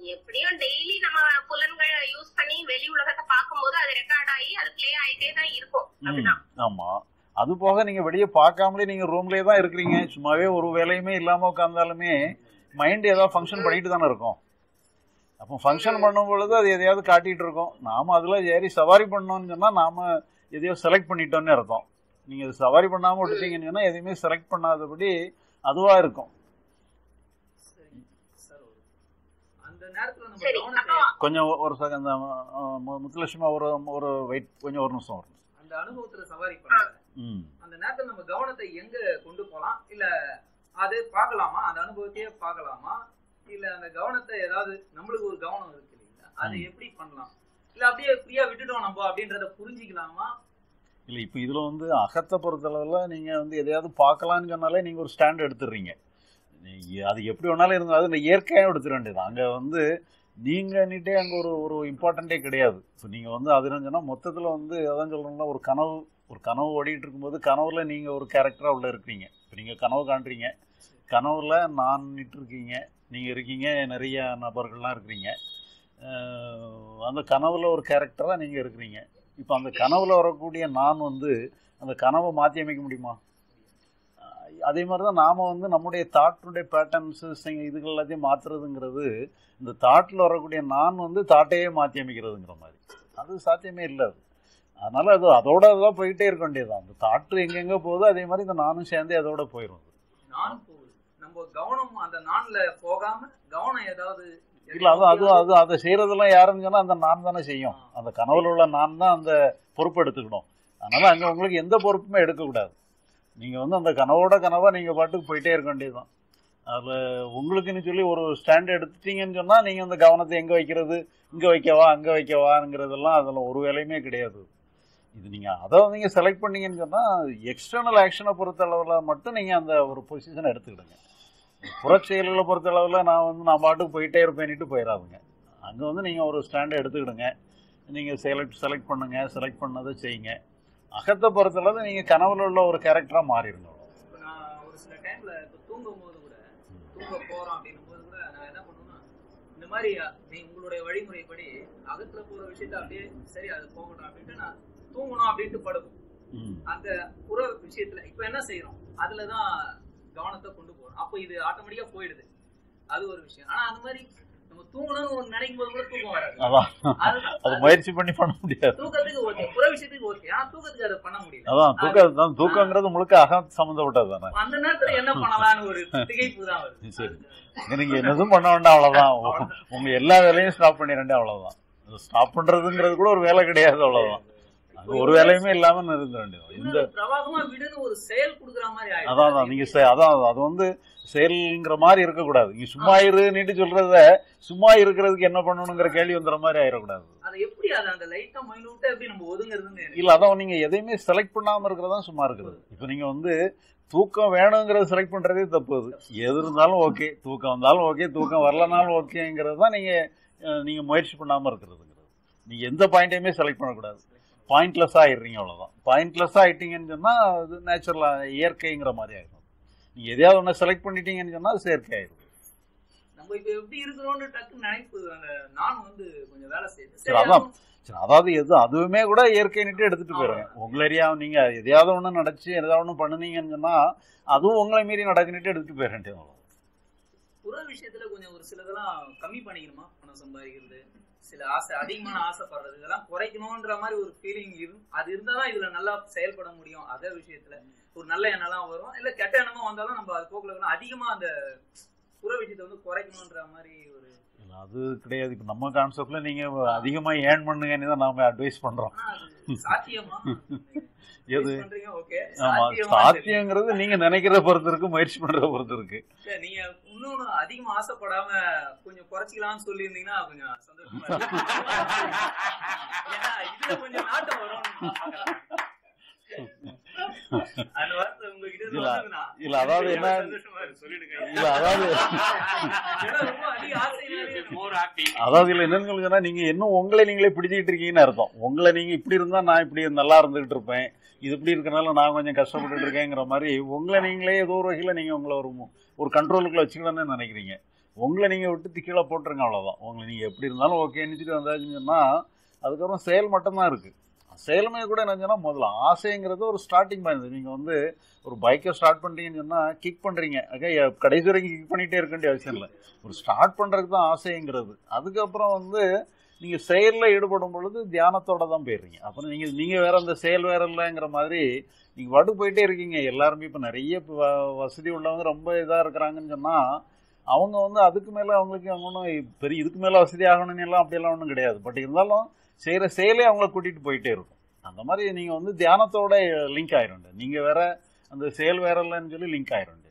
எப்படியும் டெய்லி நம்ம புலன்களை யூஸ் பண்ணி வெளி உலகத்தை பார்க்கும்போது அது ரெக்கார்ட் ஆகி அது பிளே ஆயிட்டே தான் இருக்கும் ம், அப்படிதான் ஆமா அது போக நீங்க வெளியே பார்க்காமலே நீங்க ரூம்லயே தான் இருக்கிறீங்க சும்மாவே ஒரு வேலையுமே இல்லாம உட்கார்ந்தாலுமே மைண்ட் ஏதாவது ஃபங்க்ஷன் பண்ணிட்டு தானே இருக்கும் அப்போ ஃபங்க்ஷன் பண்ணும் பொழுது அது எதையாவது காட்டிட்டு இருக்கோம் நாம அதுல ஏறி சவாரி பண்ணோம்னு சொன்னா நாம எதையோ செலக்ட் பண்ணிட்டோம்னு அர்த்தம் நீங்க அது சவாரி பண்ணாம விட்டுட்டீங்கன்னு சொன்னா எதையுமே செலக்ட் பண்ணாதபடி அதுவா இருக்கும் சரி சார் ஒரு அந்த நேரத்துல நம்ம சரி கவனத்தை அப்புறம் கொஞ்சம் ஒரு செகண்ட் முத்துலட்சுமா ஒரு ஒரு வெயிட் கொஞ்சம் ஒரு நிமிஷம் வரும் அந்த அனுபவத்துல சவாரி பண்ண ம் அந்த நேரத்துல நம்ம கவனத்தை எங்க கொண்டு போலாம் இல்ல அது பார்க்கலாமா அந்த அனுபவத்தையே பார்க்கலாமா இல்ல அந்த கவனத்தை ஏதாவது நம்மளுக்கு ஒரு கவனம் இருக்கு இல்லைங்களா அதை ம். எப்படி பண்ணலாம் இல்ல அப்படியே ஃப்ரீயா விட்டுட்டோம் நம்ம அப்படின்றத புரிஞ்சுக்கலாமா இல்ல இப்போ இதுல வந்து அகத்தை பொறுத்தளவுல நீங்க வந்து எதையாவது பார்க்கலாம்னு சொன்னாலே நீங்க ஒரு ஸ்டாண்ட் எடுத்துடுறீங்க நீ- அது எப்படி வேணாலும் இருந்தாலும் அது இந்த இயற்கையாக எடுத்துட வேண்டியது அங்க வந்து நீங்கன்னுட்டே அங்க ஒரு ஒரு இம்பார்ட்டண்ட்டே கிடையாது இப்போ நீங்க வந்து அது சொன்னா மொத்தத்துல வந்து அதான் சொல்றோம்னா ஒரு கனவு ஒரு கனவு ஓடிட்டு இருக்கும்போது கனவுல நீங்க ஒரு கேரக்டரா உள்ள இருக்கிறீங்க இப்போ நீங்க கனவு காண்றீங்க கனவுல நான் இருக்கீங்க நீங்க இருக்கீங்க நிறைய நபர்கள்லாம் இருக்கிறீங்க அஹ் அந்த கனவுல ஒரு கேரக்டரா நீங்க இருக்கிறீங்க இப்போ அந்த கனவுல வரக்கூடிய நான் வந்து அந்த கனவை மாற்றி அமைக்க முடியுமா அஹ் அதே மாதிரி தான் நாம் வந்து நம்முடைய தாட்டுடைய பேட்டர்ன்ஸு இதுகள் எல்லாத்தையும் மாற்றுறதுங்கிறது இந்த தாட்டில் வரக்கூடிய நான் வந்து தாட்டையே மாற்றி அமைக்கிறதுங்கிற மாதிரி அது சாத்தியமே இல்லை அது அதனால அது அதோட தான் போயிட்டே இருக்க வேண்டியது அந்த தாட்டு எங்கெங்கே போகுதோ அதே மாதிரி இந்த நானும் சேர்ந்தே அதோட போயிடும் நான் போகுது நம்ம கவனம் அந்த நான்ல போகாம கவனம் ஏதாவது இல்ல அது அது அது அதை செய்யறதெல்லாம் யாருன்னு சொன்னா அந்த நான் தானே செய்யும் அந்த கனவுல உள்ள நான் தான் அந்த பொறுப்பு எடுத்துக்கணும் அதனால அங்க உங்களுக்கு எந்த பொறுப்புமே எடுக்கக்கூடாது நீங்க வந்து அந்த கனவோட கனவா நீங்க பாட்டுக்கு போயிட்டே இருக்க வேண்டியதுதான் அதுல உங்களுக்குன்னு சொல்லி ஒரு ஸ்டாண்ட் எடுத்துட்டீங்கன்னு சொன்னா நீங்க அந்த கவனத்தை எங்க வைக்கிறது இங்க வைக்கவா அங்க வைக்கவாங்கிறதெல்லாம் அதுல ஒரு வேலையுமே கிடையாது இது நீங்க அதை நீங்க செலக்ட் பண்ணீங்கன்னு சொன்னா எக்ஸ்டர்னல் ஆக்ஷனை பொறுத்த அளவுல மட்டும் நீங்க அந்த ஒரு பொசிஷனை எடுத்துக்கிடுங்க புறச்செயல்களை பொறுத்த அளவில் நான் வந்து நான் பாட்டுக்கு போயிட்டே இருப்பேன்னுட்டு போயிடாதுங்க அங்கே வந்து நீங்கள் ஒரு ஸ்டாண்டை எடுத்துக்கிடுங்க நீங்கள் செலக்ட் செலக்ட் பண்ணுங்க செலக்ட் பண்ணதை செய்யுங்க அகத்தை பொறுத்தளவு நீங்கள் கனவுல உள்ள ஒரு கேரக்டராக மாறிடுங்க இப்ப நான் ஒரு சில டைம்ல இப்ப தூங்கும் போது கூட தூங்க போறோம் அப்படின்னும் போது கூட நான் என்ன பண்ணுவேன்னா இந்த மாதிரி நீ உங்களுடைய வழிமுறைப்படி அகத்துல போற விஷயத்த அப்படியே சரி அது போகட்டும் அப்படின்ட்டு நான் தூங்கணும் அப்படின்ட்டு படுக்கும் ம் அந்த புற விஷயத்துல இப்ப என்ன செய்யறோம் அதுலதான் கவனத்தை கொண்டு போறோம் அப்போ இது ஆட்டோமேட்டிக்கா போயிடுது அது ஒரு விஷயம் ஆனா அந்த மாதிரி நம்ம தூங்கணும்னு ஒண்ணு நினைக்கும் போது கூட தூக்கம் வராது அதான் அது அது முயற்சி பண்ணி பண்ண முடியாது தூக்கத்துக்கு ஓகே புற விஷயத்துக்கு ஓகே ஆனா தூக்கத்துக்கு அதை பண்ண முடியல அதான் தூக்கம் தான் தூக்கங்கிறது முழுக்க அகம் சம்மந்தப்பட்டது தானே அந்த நேரத்துல என்ன பண்ணலாம்னு ஒரு திகைப்பு தான் வருது சரி நீங்க என்னதும் பண்ண வேண்டாம் அவ்வளவுதான் உ- உங்க எல்லா வேலையும் ஸ்டாப் பண்ணிடண்டே அவ்வளவுதான் ஸ்டாப் பண்றதுங்கிறது கூட ஒரு வேலை கிடையாது அவ்வளவுதான் அது ஒரு வேலையுமே இல்லாம நிறுத்த வேண்டியது இந்த இன்னொரு பிரவாகமா விடுன்னு ஒரு செயல் குடுக்குற மாதிரி ஆயிடுது. அதான் அதான் நீங்க செ- அதான் அது வந்து செயல்ங்கிற மாதிரி இருக்கக்கூடாது நீங்க சும்மா இருன்னு சொல்றத சும்மா இருக்கிறதுக்கு என்ன பண்ணணுங்கிற கேள்வி வந்துற மாதிரி ஆயிடக்கூடாது அதை எப்படி அதை அந்த லைட்டா மைனூட்டா எப்படி நம்ம ஒதுங்குறதுன்னு எனக்கு இல்ல அதான் நீங்க எதையுமே செலக்ட் பண்ணாம இருக்கிறதா சும்மா இருக்கிறது இப்போ நீங்க வந்து தூக்கம் வேணுங்கிறத செலக்ட் பண்றதே தப்பு அது எது இருந்தாலும் ஓகே தூக்கம் வந்தாலும் ஓகே தூக்கம் வரலனாலும் ஓகேங்கிறது தான் நீங்க அஹ், நீங்க முயற்சி பண்ணாம இருக்கிறதுங்கிறது நீங்க எந்த பாயிண்டையுமே செலக்ட் பண்ணக்கூடாது பாயிண்ட்லெஸ் ஆயிடுறீங்க அவ்வளவுதான் பாயிண்ட்லெஸ் ஆயிட்டீங்கன்னு சொன்னா அது நேச்சுரலா இயற்கைங்கிற மாதிரி ஆயிடும் நீங்க எதையாவது ஒன்று செலக்ட் பண்ணிட்டீங்கன்னு சொன்னா அது செயற்கை ஆயிடும் நம்ம இப்ப எப்படி இருக்கிறோம்னு டக்குன்னு நினைப்பு அந்த நான் வந்து கொஞ்சம் வேலை செய்யுது சரி, அதான். சரி அதாவது எது அதுவுமே கூட இயற்கைன்னுட்டு எடுத்துட்டு போயிருங்க உங்களை அறியா நீங்க எதையாவது ஒண்ணு நடச்சு எதாவது ஒண்ணு பண்ணுனீங்கன்னு சொன்னா அதுவும் உங்களை மீறி நடக்குன்னுட்டு எடுத்துட்டு போயிட வேண்டியது புற விஷயத்துல கொஞ்சம் ஒரு சிலதெல்லாம் கம்மி பண்ணிக்கணுமா பணம் சம்பாதிக்கிறது சில ஆசை அதிகமான ஆசைப்படுறது இதெல்லாம் குறைக்கணும்ன்ற மாதிரி ஒரு ஃபீலிங் இரும் அது இருந்தாதான் இதுல நல்லா செயல்பட முடியும் அதே விஷயத்துல ஒரு நல்ல எண்ணம்லாம் வரும் இல்ல கெட்ட எண்ணமா வந்தாலும் நம்ம அது போக்குல இருக்கணும். அதிகமா அந்த புற விஷயத்தை வந்து குறைக்கணும்ன்ற மாதிரி ஒரு இல்ல, அது கிடையாது இப்ப நம்ம கான்செப்ட்ல நீங்க அதிகமா ஏர்ன் பண்ணுங்கன்னு தான் நாம அட்வைஸ் பண்றோம் ஆனா அது சாத்தியமா எது? பண்றீங்க ஓகே ஆமா சாத்தியங்கிறது நீங்க நினைக்கிறத பொறுத்து இருக்கு முயற்சி பண்றத பொறுத்து இருக்கு நீங்க இன்னொன்னு அதிகமா ஆசைப்படாம கொஞ்சம் குறைச்சிக்கலாம்னு சொல்லி இருந்தீங்கன்னா கொஞ்சம் சந்தோஷமா இருக்கும். ஏன்னா இதுல கொஞ்சம் நாட்டம் வரும் அந்த வார்த்தை உங்ககிட்ட இருந்து இல்ல, வந்ததுன்னா, இல்ல, அதாவது எனக்கு என்ன- சந்தோஷமா இருக்கு. சொல்லிடுங்க. இல்ல அதாவது ஏன்னா ரொம்ப அதிக ஆசைனாலே மோர் ஆக்டிங் அதாவது இல்ல என்னன்னு சொல்லுங்கன்னா நீங்க இன்னும் உங்களை நீங்களே பிடிச்சிக்கிட்டு இருக்கீங்கன்னு அர்த்தம் உங்களை நீங்க இப்படி இருந்தா நான் இப்படி நல்லா இருந்துகிட்டு இருப்பேன் இது இப்படி இருக்கனால நான் கொஞ்சம் கஷ்டப்பட்டுட்டு இருக்கேங்கிற மாதிரி உங்களை நீங்களே ஏதோ ஒரு வகையில நீங்க உங்களை ஒரு மு- ஒரு கண்ட்ரோலுக்குள்ள வச்சுக்கலாம்னு நினைக்கிறீங்க உங்களை நீங்கள் விட்டு கீழே போட்டுருங்க அவ்வளோதான் உங்களை நீங்கள் எப்படி இருந்தாலும் ஓகே நினச்சிட்டு வந்தாச்சுன்னு சொன்னால் அதுக்கப்புறம் செயல் மட்டும்தான் இருக்குது செயலுமே கூட என்னச்சுன்னா முதல்ல ஆசைங்கிறது ஒரு ஸ்டார்டிங் பாயிண்ட் நீங்கள் வந்து ஒரு பைக்கை ஸ்டார்ட் பண்ணுறீங்கன்னு சொன்னால் கிக் பண்ணுறீங்க ஓகே கடைசி வரைக்கும் கிக் பண்ணிகிட்டே இருக்க வேண்டிய அவசியம் இல்லை ஒரு ஸ்டார்ட் பண்ணுறதுக்கு தான் ஆசைங்கிறது அதுக்கப்புறம் வந்து நீங்கள் செயலில் ஈடுபடும் பொழுது தியானத்தோட தான் போயிடுறீங்க அப்புறம் நீங்கள் நீங்கள் வேற அந்த செயல் வேற இல்லைங்கிற மாதிரி நீங்கள் வடு போயிட்டே இருக்கீங்க எல்லாருமே இப்போ நிறைய இப்போ வ- வசதி உள்ளவங்க ரொம்ப இதாக இருக்கிறாங்கன்னு சொன்னால் அவங்க வந்து அதுக்கு மேலே அவங்களுக்கு அவங்க ஒன்றும் பெரிய இதுக்கு மேலே வசதி ஆகணும்னு எல்லாம் அப்படியெல்லாம் ஒன்றும் கிடையாது பட் இருந்தாலும் செய்கிற செயலே அவங்கள கூட்டிகிட்டு போயிட்டே இருக்கும் அந்த மாதிரி நீங்கள் வந்து தியானத்தோட லிங்க் ஆயிரும் நீங்கள் வேற அந்த செயல் வேற இல்லைன்னு சொல்லி லிங்க் ஆயிரும்